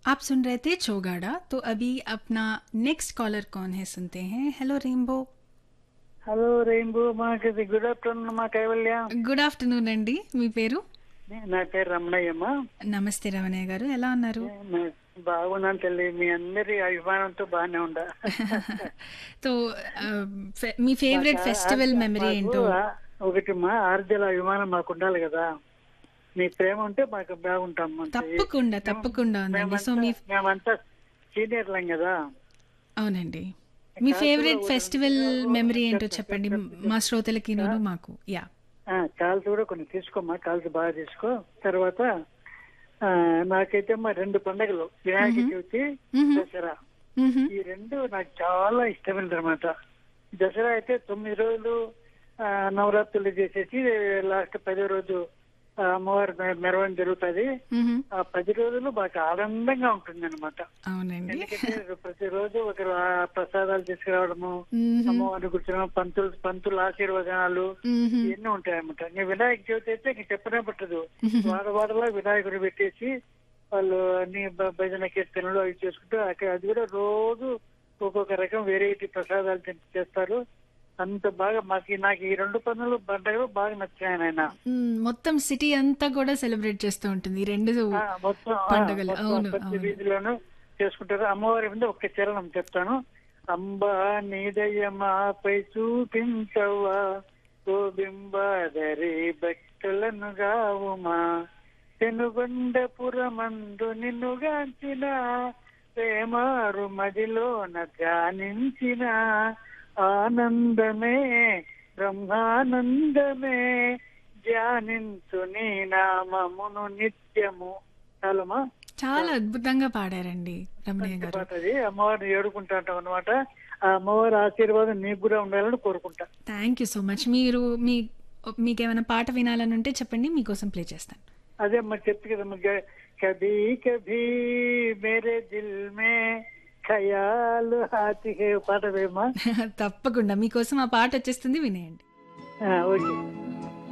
आप सुन रहे थे चौगाड़ा तो अभी अपना नेक्स्ट कॉलर कौन है सुनते हैं हेलो रेनबो హలో రెయిన్బో మాకు ఇది గుడ్ ఆఫ్టర్నూన్ మా కైవల్య గుడ్ ఆఫ్టర్నూన్ అండి మీ పేరు నా పేరు రమణయ్యమ్మ నమస్తే రమణయ్య గారు ఎలా ఉన్నారు నే- బాగున్నాను తల్లి మీ అందరి అభిమానంతో బాగానే ఉండా तो ఆ, ఫె- మీ ఫేవరెట్ ఫెస్టివల్ మెమరీ ఏంటో మాకు, ఆ, ఒకటి మా ఆర్జల అభిమానం మాకు ఉండాలి కదా మీ ప్రేమ ఉంటే మాకు బాగుంటాం అంతే. తప్పకుండా తప్పకుండా ఉందండి సో మీ మేమంతా- మేమంతా సీనియర్లం కదా అవునండి మీ ఫేవరెట్ ఫెస్టివల్ మెమరీ ఏంటో చెప్పండి మా శ్రోతలకి నూను మాకు యా ఆ, కాల్స్ కూడా కొన్ని తీసుకోమ్మా కాల్స్ బాగా తీసుకో తర్వాత ఆ, నాకైతే మా రెండు పండగలు వినాయక చవితి దసరా ఈ రెండు నాకు చాలా ఇష్టమైనది అనమాట దసరా అయితే తొమ్మిది రోజులు ఆ, నవరాత్రులు చేసేసి లాస్ట్ పదో రోజు ఆ, అమ్మవారి మె- మెరవడం జరుగుతుంది ఆ పది రోజులు బాగా ఆనందంగా ఉంటుంది అనమాట అవునండి ఎందుకంటే ప్రతిరోజు ఒకరు ఆ ప్రసాదాలు తీసుకురావడము మ్మ్. అమ్మవారిని కూర్చోవడం పంతులు పంతుల ఆశీర్వచనాలు మ్మ్. ఇవన్నీ ఉంటాయి అనమాట ఇంకా వినాయక చవితి అయితే ఇంక చెప్పనే పట్టదు వాడ వాడలో వినాయకుడు పెట్టేసి వాళ్ళు అన్ని భ- భజన కీర్తనలు అవి చేసుకుంటూ అక్కడ అది కూడా రోజు ఒక్కొక్క రకం వెరైటీ ప్రసాదాలు చే- చేస్తారు అంత బాగా మాకు నాకు ఈ రెండు పనులు పండుగలు బాగా నచ్చాయి ఆయన మ్మ్. మొత్తం సిటీ అంతా కూడా సెలబ్రేట్ చేస్తూ ఉంటుంది ఈ రెండు మొత్తం ఆ, పండుగలు, మొత్తం అవును, ప్రతి అవును. వీధిలోనూ చేసుకుంటారు అమ్మవారి మీద ఒక్క చరణం చెప్తాను అంబా నీదయ్యమాపై చూపించవ్వా గోబింబాదరి భక్తులను గావుమా పెనుగొండపురమందు నిన్నుగాంచిన ప్రేమారు మదిలోన ధ్యానించిన ఆనందమే బ్రహ్మానందమే ధ్యానించు నీ నామమును నిత్యము చాలమా చాలా అద్భుతంగా పాడారండి రమణయ్య గారు పాట అది అమ్మవారిని ఏడుకుంటా ఉంటాం అనమాట ఆ అమ్మవారి ఆశీర్వాదం నీకు కూడా ఉండాలని కోరుకుంటా థ్యాంక్ యూ సో మచ్ మీరు మీ మీకు ఏమైనా పాట వినాలని ఉంటే చెప్పండి మీకోసం ప్లే చేస్తాను అదే అమ్మ చెప్తు కదా అమ్మ, గ- కభీ కభీ మేరే దిల్ మే ఖయాలు హాతి హే పాట వేమా తప్పకుండా మీకోసం ఆ పాట వచ్చేస్తుంది వినేయండి ఓకే